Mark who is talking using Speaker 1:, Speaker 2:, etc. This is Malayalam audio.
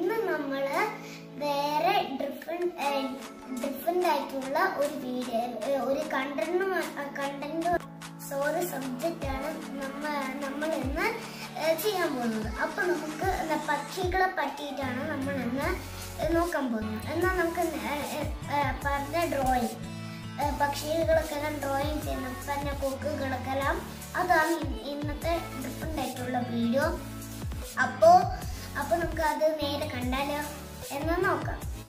Speaker 1: ഇന്ന് നമ്മള് വേറെ ഡിഫറെന്റ് ഡിഫറെന്റ് ആയിട്ടുള്ള ഒരു വീഡിയോ ഒരു കണ്ടന്റ് കണ്ടന്റ് സോറി സബ്ജക്റ്റ് ആണ് നമ്മ നമ്മൾ ഇന്ന് ഏഹ് ചെയ്യാൻ പോകുന്നത് അപ്പൊ നമുക്ക് എന്താ പക്ഷികളെ പറ്റിയിട്ടാണ് നമ്മൾ ഇന്ന് നോക്കാൻ പോകുന്നത് എന്നാൽ നമുക്ക് നേ- ഏഹ് ഏഹ് പറഞ്ഞ ഡ്രോയിങ് പക്ഷികൾക്കെല്ലാം ഡ്രോയിങ് ചെയ്യുന്ന പറഞ്ഞ കൊക്കുകളൊക്കെല്ലാം അതാണ് ഇ- ഇന്നത്തെ ഡിഫറെന്റ് ആയിട്ടുള്ള വീഡിയോ അപ്പോ അപ്പൊ നമുക്ക് അത് നേരെ കണ്ടാലോ എന്ന് നോക്കാം